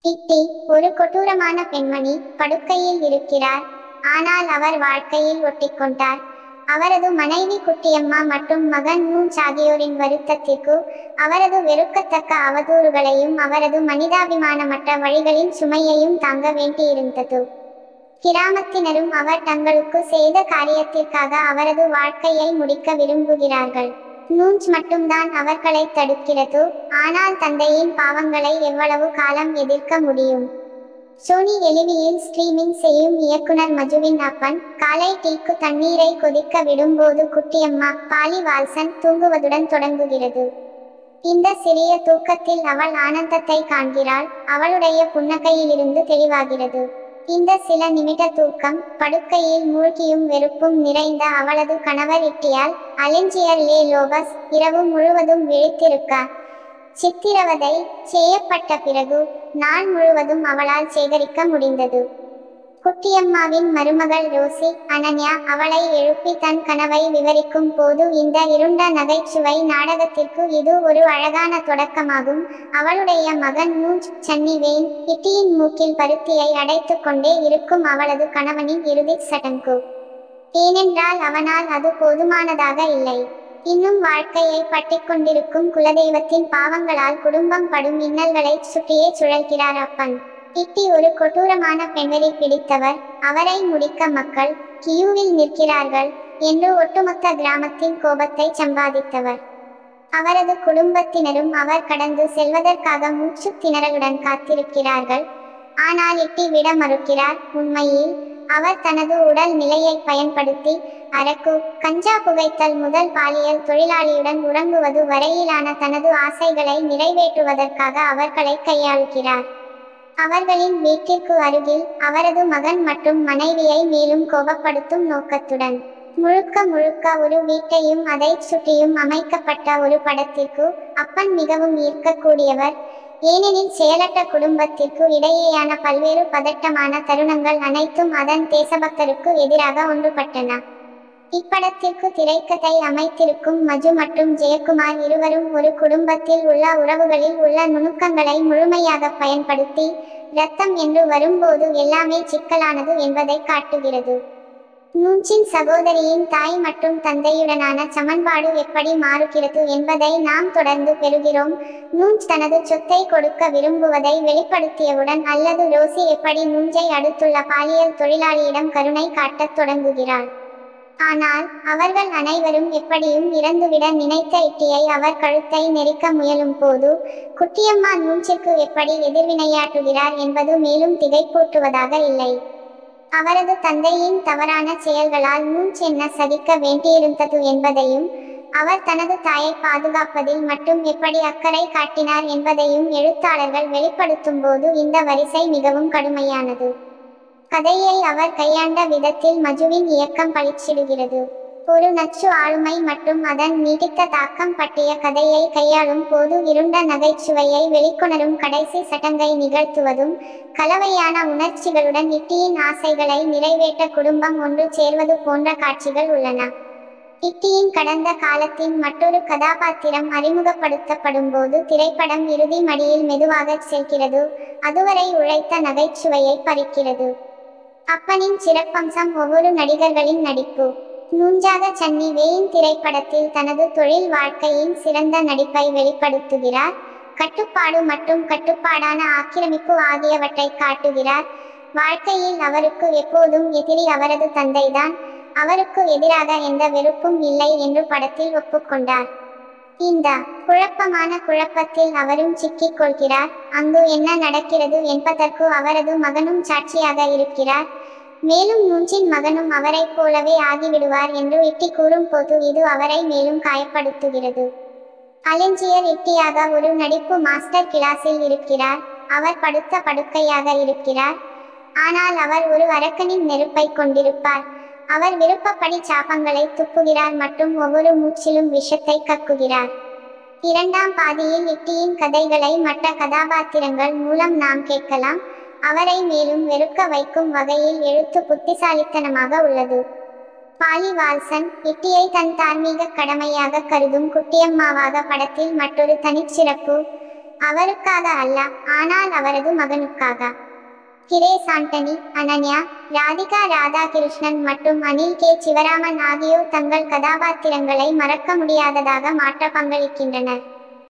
டிட்டி ஒரு கொடூரமான பெண்மணி படுக்கையில் இருக்கிறார் ஆனால் அவர் வாழ்க்கையில் ஒட்டிக்கொண்டார் அவரது மனைவி குட்டியம்மா மற்றும் மகன் நூன்ஸ் ஆகியோரின் வருத்தத்திற்கு அவரது வெறுக்கத்தக்க அவதூறுகளையும் அவரது மனிதாபிமானமற்ற வழிகளின் சுமையையும் தாங்க வேண்டியிருந்தது கிராமத்தினரும் அவர் தங்களுக்கு செய்த காரியத்திற்காக அவரது வாழ்க்கையை முடிக்க விரும்புகிறார்கள் நூன்ஸ் மட்டும்தான் அவர்களை தடுக்கிறது ஆனால் தந்தையின் பாவங்களை எவ்வளவு காலம் எதிர்க்க முடியும் சோனி எலிவியில் ஸ்ட்ரீமிங் செய்யும் இயக்குனர் மஜுவின் அப்பன் காலை டீக்கு தண்ணீரை கொதிக்க விடும்போது குட்டியம்மா பாலி வால்சன் தூங்குவதுடன் தொடங்குகிறது இந்த சிறிய தூக்கத்தில் அவள் ஆனந்தத்தை காண்கிறாள் அவளுடைய புன்னகையிலிருந்து தெளிவாகிறது இந்த சில நிமிட தூக்கம் படுக்கையில் மூழ்கியும் வெறுப்பும் நிறைந்த அவளது கணவர் இட்டியால் அலிஞ்சியர் லே லோபஸ் இரவு முழுவதும் விழித்திருக்க சித்திரவதை செய்யப்பட்ட பிறகு நாள் முழுவதும் அவளால் சேகரிக்க முடிந்தது குட்டியம்மாவின் மருமகள் ரோசி அனன்யா அவளை எழுப்பி தன் கனவை விவரிக்கும் போது இந்த இருண்ட நகைச்சுவை நாடகத்திற்கு இது ஒரு அழகான தொடக்கமாகும் அவளுடைய மகன் நூஜ் சன்னி வெயின் இட்டியின் மூக்கில் பருத்தியை அடைத்துக் கொண்டே இருக்கும் அவளது கணவனின் இறுதிச் சடங்கு ஏனென்றால் அவனால் அது போதுமானதாக இல்லை இன்னும் வாழ்க்கையை பட்டிக்கொண்டிருக்கும் குலதெய்வத்தின் பாவங்களால் குடும்பம் படும் இன்னல்களை சுற்றியே சுழல்கிறார் அப்பன் இட்டி ஒரு கொடூரமான பெண்வெறி பிடித்தவர் அவரை முடிக்க மக்கள் கியூவில் நிற்கிறார்கள் என்று ஒட்டுமொத்த கிராமத்தின் கோபத்தை சம்பாதித்தவர் அவரது குடும்பத்தினரும் அவர் கடந்து செல்வதற்காக மூச்சு திணறலுடன் காத்திருக்கிறார்கள் ஆனால் இட்டி விட மறுக்கிறார் உண்மையில் அவர் தனது உடல் நிலையை பயன்படுத்தி அரக்கு கஞ்சா புகைத்தல் முதல் பாலியல் தொழிலாளியுடன் உறங்குவது வரையிலான தனது ஆசைகளை நிறைவேற்றுவதற்காக அவர்களை கையாளுகிறார் அவர்களின் வீட்டிற்கு அருகில் அவரது மகன் மற்றும் மனைவியை மேலும் கோபப்படுத்தும் நோக்கத்துடன் முழுக்க முழுக்க ஒரு வீட்டையும் அதை சுற்றியும் அமைக்கப்பட்ட ஒரு படத்திற்கு அப்பன் மிகவும் ஈர்க்கக்கூடியவர் ஏனெனில் செயலற்ற குடும்பத்திற்கு இடையேயான பல்வேறு பதட்டமான தருணங்கள் அனைத்தும் அதன் தேசபக்தருக்கு எதிராக ஒன்றுபட்டன இப்படத்திற்கு திரைக்கதை அமைத்திருக்கும் மஜு மற்றும் ஜெயக்குமார் இருவரும் ஒரு குடும்பத்தில் உள்ள உறவுகளில் உள்ள நுணுக்கங்களை முழுமையாக பயன்படுத்தி ரத்தம் என்று வரும்போது எல்லாமே சிக்கலானது என்பதை காட்டுகிறது நூன்சின் சகோதரியின் தாய் மற்றும் தந்தையுடனான சமன்பாடு எப்படி மாறுகிறது என்பதை நாம் தொடர்ந்து பெறுகிறோம் நூன்ஸ் தனது சொத்தை கொடுக்க விரும்புவதை வெளிப்படுத்தியவுடன் அல்லது ரோசி எப்படி நூஞ்சை அடுத்துள்ள பாலியல் தொழிலாளியிடம் கருணை காட்டத் தொடங்குகிறாள் ஆனால் அவர்கள் அனைவரும் எப்படியும் இறந்துவிட நினைத்த இட்டியை அவர் கழுத்தை நெரிக்க முயலும் போது குட்டியம்மா நூஞ்சிற்கு எப்படி எதிர்வினையாற்றுகிறார் என்பது மேலும் திகைப்பூட்டுவதாக இல்லை அவரது தந்தையின் தவறான செயல்களால் நூஞ்ச் என்ன சகிக்க வேண்டியிருந்தது என்பதையும் அவர் தனது தாயை பாதுகாப்பதில் மட்டும் எப்படி அக்கறை காட்டினார் என்பதையும் எழுத்தாளர்கள் வெளிப்படுத்தும் போது இந்த வரிசை மிகவும் கடுமையானது கதையை அவர் கையாண்ட விதத்தில் மஜுவின் இயக்கம் பளிச்சிடுகிறது ஒரு நச்சு ஆளுமை மற்றும் அதன் நீடித்த தாக்கம் பற்றிய கதையை கையாளும் போது இருண்ட நகைச்சுவையை வெளிக்கொணரும் கடைசி சட்டங்கை நிகழ்த்துவதும் கலவையான உணர்ச்சிகளுடன் இட்டியின் ஆசைகளை நிறைவேற்ற குடும்பம் ஒன்று சேர்வது போன்ற காட்சிகள் உள்ளன இட்டியின் கடந்த காலத்தின் மற்றொரு கதாபாத்திரம் அறிமுகப்படுத்தப்படும் போது திரைப்படம் இறுதி மடியில் மெதுவாக செல்கிறது அதுவரை உழைத்த நகைச்சுவையை பறிக்கிறது அப்பனின் சிறப்பம்சம் ஒவ்வொரு நடிகர்களின் நடிப்பு நூஞ்சாக சன்னி வேயின் திரைப்படத்தில் தனது தொழில் வாழ்க்கையின் சிறந்த நடிப்பை வெளிப்படுத்துகிறார் கட்டுப்பாடு மற்றும் கட்டுப்பாடான ஆக்கிரமிப்பு ஆகியவற்றை காட்டுகிறார் வாழ்க்கையில் அவருக்கு எப்போதும் எதிரி அவரது தந்தைதான் அவருக்கு எதிராக எந்த வெறுப்பும் இல்லை என்று படத்தில் ஒப்புக்கொண்டார் இந்த குழப்பமான குழப்பத்தில் அவரும் சிக்கிக் கொள்கிறார் அங்கு என்ன நடக்கிறது என்பதற்கு அவரது மகனும் சாட்சியாக இருக்கிறார் மேலும் நூஞ்சின் மகனும் அவரைப் போலவே ஆகிவிடுவார் என்று இட்டி கூறும் போது இது அவரை மேலும் காயப்படுத்துகிறது அலெஞ்சியர் இட்டியாக ஒரு நடிப்பு மாஸ்டர் கிளாஸில் இருக்கிறார் அவர் படுத்த படுக்கையாக இருக்கிறார் ஆனால் அவர் ஒரு அரக்கனின் நெருப்பை கொண்டிருப்பார் அவர் விருப்பப்படி சாபங்களை துப்புகிறார் மற்றும் ஒவ்வொரு மூச்சிலும் விஷத்தை கக்குகிறார் இரண்டாம் பாதியில் இட்டியின் கதைகளை மற்ற கதாபாத்திரங்கள் மூலம் நாம் கேட்கலாம் அவரை மேலும் வெறுக்க வைக்கும் வகையில் எழுத்து புத்திசாலித்தனமாக உள்ளது பாலி வால்சன் இட்டியை தன் தார்மீக கடமையாக கருதும் குட்டியம்மாவாக படத்தில் மற்றொரு தனிச்சிறப்பு அவருக்காக அல்ல ஆனால் அவரது மகனுக்காக கிரேஸ் ஆண்டனி அனன்யா ராதிகா ராதாகிருஷ்ணன் மற்றும் அனில் கே சிவராமன் ஆகியோர் தங்கள் கதாபாத்திரங்களை மறக்க முடியாததாக மாற்ற பங்களிக்கின்றனர்